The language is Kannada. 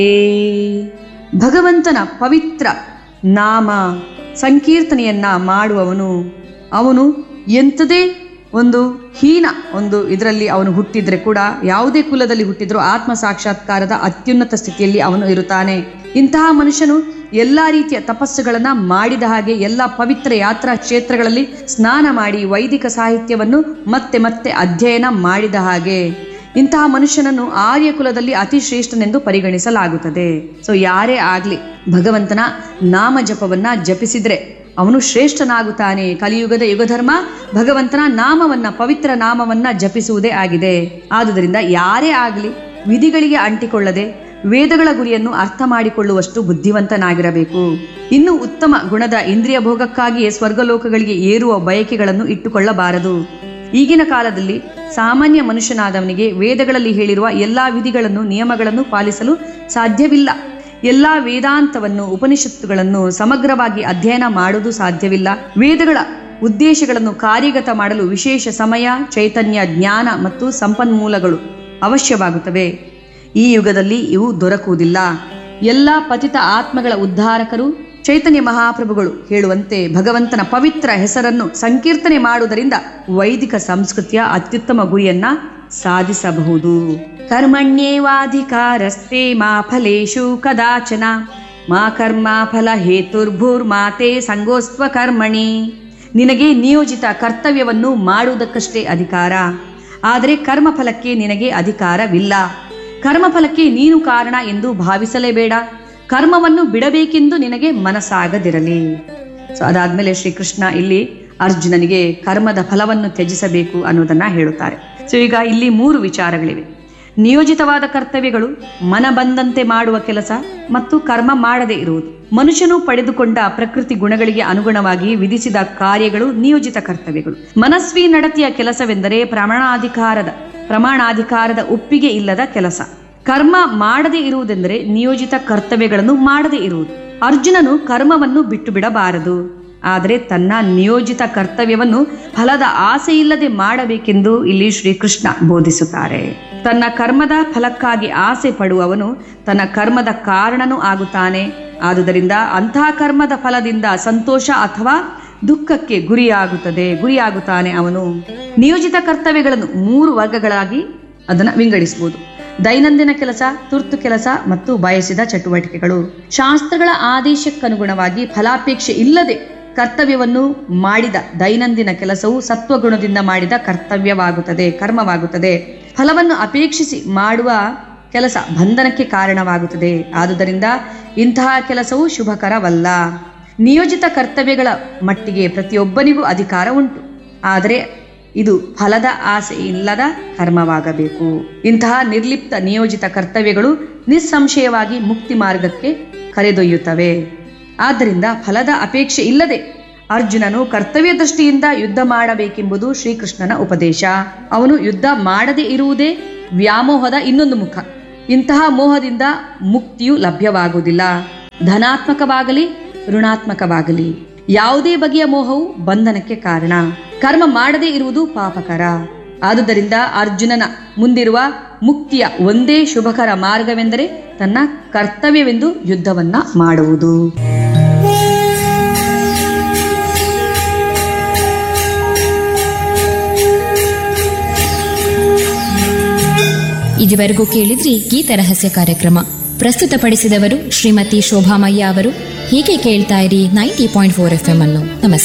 ಏ ಭಗವಂತನ ಪವಿತ್ರ ನಾಮ ಸಂಕೀರ್ತನೆಯನ್ನ ಮಾಡುವವನು ಅವನು ಎಂಥದೇ ಒಂದು ಹೀನ ಒಂದು ಇದರಲ್ಲಿ ಅವನು ಹುಟ್ಟಿದ್ರೆ ಕೂಡ ಯಾವುದೇ ಕುಲದಲ್ಲಿ ಹುಟ್ಟಿದ್ರೂ ಆತ್ಮ ಸಾಕ್ಷಾತ್ಕಾರದ ಅತ್ಯುನ್ನತ ಸ್ಥಿತಿಯಲ್ಲಿ ಅವನು ಇರುತ್ತಾನೆ ಇಂತಹ ಮನುಷ್ಯನು ಎಲ್ಲಾ ರೀತಿಯ ತಪಸ್ಸುಗಳನ್ನ ಮಾಡಿದ ಹಾಗೆ ಎಲ್ಲ ಪವಿತ್ರ ಯಾತ್ರಾ ಕ್ಷೇತ್ರಗಳಲ್ಲಿ ಸ್ನಾನ ಮಾಡಿ ವೈದಿಕ ಸಾಹಿತ್ಯವನ್ನು ಮತ್ತೆ ಮತ್ತೆ ಅಧ್ಯಯನ ಮಾಡಿದ ಹಾಗೆ ಇಂತಹ ಮನುಷ್ಯನನ್ನು ಆರ್ಯ ಕುಲದಲ್ಲಿ ಅತಿ ಶ್ರೇಷ್ಠನೆಂದು ಪರಿಗಣಿಸಲಾಗುತ್ತದೆ ಸೊ ಯಾರೇ ಆಗ್ಲಿ ಭಗವಂತನ ನಾಮ ಜಪವನ್ನ ಜಪಿಸಿದ್ರೆ ಅವನು ಶ್ರೇಷ್ಠನಾಗುತ್ತಾನೆ ಕಲಿಯುಗದ ಯುಗಧರ್ಮ ಭಗವಂತನ ನಾಮವನ್ನ ಪವಿತ್ರ ನಾಮವನ್ನ ಜಪಿಸುವುದೇ ಆಗಿದೆ ಆದುದರಿಂದ ಯಾರೇ ಆಗಲಿ ವಿಧಿಗಳಿಗೆ ಅಂಟಿಕೊಳ್ಳದೆ ವೇದಗಳ ಗುರಿಯನ್ನು ಅರ್ಥ ಮಾಡಿಕೊಳ್ಳುವಷ್ಟು ಬುದ್ಧಿವಂತನಾಗಿರಬೇಕು ಇನ್ನು ಉತ್ತಮ ಗುಣದ ಇಂದ್ರಿಯ ಭೋಗಕ್ಕಾಗಿಯೇ ಸ್ವರ್ಗಲೋಕಗಳಿಗೆ ಏರುವ ಬಯಕೆಗಳನ್ನು ಇಟ್ಟುಕೊಳ್ಳಬಾರದು ಈಗಿನ ಕಾಲದಲ್ಲಿ ಸಾಮಾನ್ಯ ಮನುಷ್ಯನಾದವನಿಗೆ ವೇದಗಳಲ್ಲಿ ಹೇಳಿರುವ ಎಲ್ಲಾ ವಿಧಿಗಳನ್ನು ನಿಯಮಗಳನ್ನು ಪಾಲಿಸಲು ಸಾಧ್ಯವಿಲ್ಲ ಎಲ್ಲಾ ವೇದಾಂತವನ್ನು ಉಪನಿಷತ್ತುಗಳನ್ನು ಸಮಗ್ರವಾಗಿ ಅಧ್ಯಯನ ಮಾಡುವುದು ಸಾಧ್ಯವಿಲ್ಲ ವೇದಗಳ ಉದ್ದೇಶಗಳನ್ನು ಕಾರ್ಯಗತ ಮಾಡಲು ವಿಶೇಷ ಸಮಯ ಚೈತನ್ಯ ಜ್ಞಾನ ಮತ್ತು ಸಂಪನ್ಮೂಲಗಳು ಅವಶ್ಯವಾಗುತ್ತವೆ ಈ ಯುಗದಲ್ಲಿ ಇವು ದೊರಕುವುದಿಲ್ಲ ಎಲ್ಲ ಪತಿತ ಆತ್ಮಗಳ ಉದ್ಧಾರಕರು ಚೈತನ್ಯ ಮಹಾಪ್ರಭುಗಳು ಹೇಳುವಂತೆ ಭಗವಂತನ ಪವಿತ್ರ ಹೆಸರನ್ನು ಸಂಕೀರ್ತನೆ ಮಾಡುವುದರಿಂದ ವೈದಿಕ ಸಂಸ್ಕೃತಿಯ ಅತ್ಯುತ್ತಮ ಗುರಿಯನ್ನ ಸಾಧಿಸಬಹುದು ಕರ್ಮಣ್ಯೇವಾಧಿಕಾರಸ್ತೆ ಮಾ ಫಲೇಶು ಕದಾಚನ ಮಾ ಕರ್ಮ ಫಲ ಹೇತುರ್ಭೂರ್ಮಾತೆ ಸಂಗೋಸ್ತ್ವ ಕರ್ಮಣಿ ನಿನಗೆ ನಿಯೋಜಿತ ಕರ್ತವ್ಯವನ್ನು ಮಾಡುವುದಕ್ಕಷ್ಟೇ ಅಧಿಕಾರ ಆದರೆ ಕರ್ಮಫಲಕ್ಕೆ ನಿನಗೆ ಅಧಿಕಾರವಿಲ್ಲ ಕರ್ಮಫಲಕ್ಕೆ ನೀನು ಕಾರಣ ಎಂದು ಭಾವಿಸಲೇಬೇಡ ಕರ್ಮವನ್ನು ಬಿಡಬೇಕೆಂದು ನಿನಗೆ ಮನಸ್ಸಾಗದಿರಲಿ ಸೊ ಅದಾದ್ಮೇಲೆ ಶ್ರೀಕೃಷ್ಣ ಇಲ್ಲಿ ಅರ್ಜುನನಿಗೆ ಕರ್ಮದ ಫಲವನ್ನು ತ್ಯಜಿಸಬೇಕು ಅನ್ನೋದನ್ನ ಹೇಳುತ್ತಾರೆ ಸೊ ಈಗ ಇಲ್ಲಿ ಮೂರು ವಿಚಾರಗಳಿವೆ ನಿಯೋಜಿತವಾದ ಕರ್ತವ್ಯಗಳು ಮನ ಬಂದಂತೆ ಮಾಡುವ ಕೆಲಸ ಮತ್ತು ಕರ್ಮ ಮಾಡದೇ ಇರುವುದು ಮನುಷ್ಯನು ಪಡೆದುಕೊಂಡ ಪ್ರಕೃತಿ ಗುಣಗಳಿಗೆ ಅನುಗುಣವಾಗಿ ವಿಧಿಸಿದ ಕಾರ್ಯಗಳು ನಿಯೋಜಿತ ಕರ್ತವ್ಯಗಳು ಮನಸ್ವಿ ನಡತೆಯ ಕೆಲಸವೆಂದರೆ ಪ್ರಮಾಣಾಧಿಕಾರದ ಪ್ರಮಾಣಾಧಿಕಾರದ ಒಪ್ಪಿಗೆ ಇಲ್ಲದ ಕೆಲಸ ಕರ್ಮ ಮಾಡದೇ ಇರುವುದೆಂದರೆ ನಿಯೋಜಿತ ಕರ್ತವ್ಯಗಳನ್ನು ಮಾಡದೇ ಇರುವುದು ಅರ್ಜುನನು ಕರ್ಮವನ್ನು ಬಿಟ್ಟು ಬಿಡಬಾರದು ಆದರೆ ತನ್ನ ನಿಯೋಜಿತ ಕರ್ತವ್ಯವನ್ನು ಫಲದ ಆಸೆ ಇಲ್ಲದೆ ಮಾಡಬೇಕೆಂದು ಇಲ್ಲಿ ಶ್ರೀಕೃಷ್ಣ ಬೋಧಿಸುತ್ತಾರೆ ತನ್ನ ಕರ್ಮದ ಫಲಕ್ಕಾಗಿ ಆಸೆ ಪಡುವವನು ತನ್ನ ಕರ್ಮದ ಕಾರಣನೂ ಆಗುತ್ತಾನೆ ಆದುದರಿಂದ ಅಂತಹ ಕರ್ಮದ ಫಲದಿಂದ ಸಂತೋಷ ಅಥವಾ ದುಃಖಕ್ಕೆ ಗುರಿಯಾಗುತ್ತದೆ ಗುರಿಯಾಗುತ್ತಾನೆ ಅವನು ನಿಯೋಜಿತ ಕರ್ತವ್ಯಗಳನ್ನು ಮೂರು ವರ್ಗಗಳಾಗಿ ಅದನ್ನು ವಿಂಗಡಿಸಬಹುದು ದೈನಂದಿನ ಕೆಲಸ ತುರ್ತು ಕೆಲಸ ಮತ್ತು ಬಯಸಿದ ಚಟುವಟಿಕೆಗಳು ಶಾಸ್ತ್ರಗಳ ಆದೇಶಕ್ಕನುಗುಣವಾಗಿ ಫಲಾಪೇಕ್ಷೆ ಇಲ್ಲದೆ ಕರ್ತವ್ಯವನ್ನು ಮಾಡಿದ ದೈನಂದಿನ ಕೆಲಸವು ಸತ್ವಗುಣದಿಂದ ಮಾಡಿದ ಕರ್ತವ್ಯವಾಗುತ್ತದೆ ಕರ್ಮವಾಗುತ್ತದೆ ಫಲವನ್ನು ಅಪೇಕ್ಷಿಸಿ ಮಾಡುವ ಕೆಲಸ ಬಂಧನಕ್ಕೆ ಕಾರಣವಾಗುತ್ತದೆ ಆದುದರಿಂದ ಇಂತಹ ಕೆಲಸವು ಶುಭಕರವಲ್ಲ ನಿಯೋಜಿತ ಕರ್ತವ್ಯಗಳ ಮಟ್ಟಿಗೆ ಪ್ರತಿಯೊಬ್ಬನಿಗೂ ಅಧಿಕಾರ ಉಂಟು ಆದರೆ ಇದು ಫಲದ ಆಸೆ ಇಲ್ಲದ ಕರ್ಮವಾಗಬೇಕು ಇಂತಹ ನಿರ್ಲಿಪ್ತ ನಿಯೋಜಿತ ಕರ್ತವ್ಯಗಳು ನಿಸ್ಸಂಶಯವಾಗಿ ಮುಕ್ತಿ ಮಾರ್ಗಕ್ಕೆ ಕರೆದೊಯ್ಯುತ್ತವೆ ಆದ್ದರಿಂದ ಫಲದ ಅಪೇಕ್ಷೆ ಇಲ್ಲದೆ ಅರ್ಜುನನು ಕರ್ತವ್ಯ ದೃಷ್ಟಿಯಿಂದ ಯುದ್ಧ ಮಾಡಬೇಕೆಂಬುದು ಶ್ರೀಕೃಷ್ಣನ ಉಪದೇಶ ಅವನು ಯುದ್ಧ ಮಾಡದೇ ಇರುವುದೇ ವ್ಯಾಮೋಹದ ಇನ್ನೊಂದು ಮುಖ ಇಂತಹ ಮೋಹದಿಂದ ಮುಕ್ತಿಯು ಲಭ್ಯವಾಗುವುದಿಲ್ಲ ಧನಾತ್ಮಕವಾಗಲಿ ಋಣಾತ್ಮಕವಾಗಲಿ ಯಾವುದೇ ಬಗೆಯ ಮೋಹವು ಬಂಧನಕ್ಕೆ ಕಾರಣ ಕರ್ಮ ಮಾಡದೇ ಇರುವುದು ಪಾಪಕರ ಆದುದರಿಂದ ಅರ್ಜುನನ ಮುಂದಿರುವ ಮುಕ್ತಿಯ ಒಂದೇ ಶುಭಕರ ಮಾರ್ಗವೆಂದರೆ ತನ್ನ ಕರ್ತವ್ಯವೆಂದು ಯುದ್ಧವನ್ನ ಮಾಡುವುದು ಇದುವರೆಗೂ ಕೇಳಿದ್ರಿ ಗೀತ ರಹಸ್ಯ ಕಾರ್ಯಕ್ರಮ ಪ್ರಸ್ತುತಪಡಿಸಿದವರು ಶ್ರೀಮತಿ ಶೋಭಾಮಯ್ಯ ಅವರು ಹೀಗೆ ಕೇಳ್ತಾ ಇರಿ ninety point four F M ಅನ್ನು ನಮಸ್ಕಾರ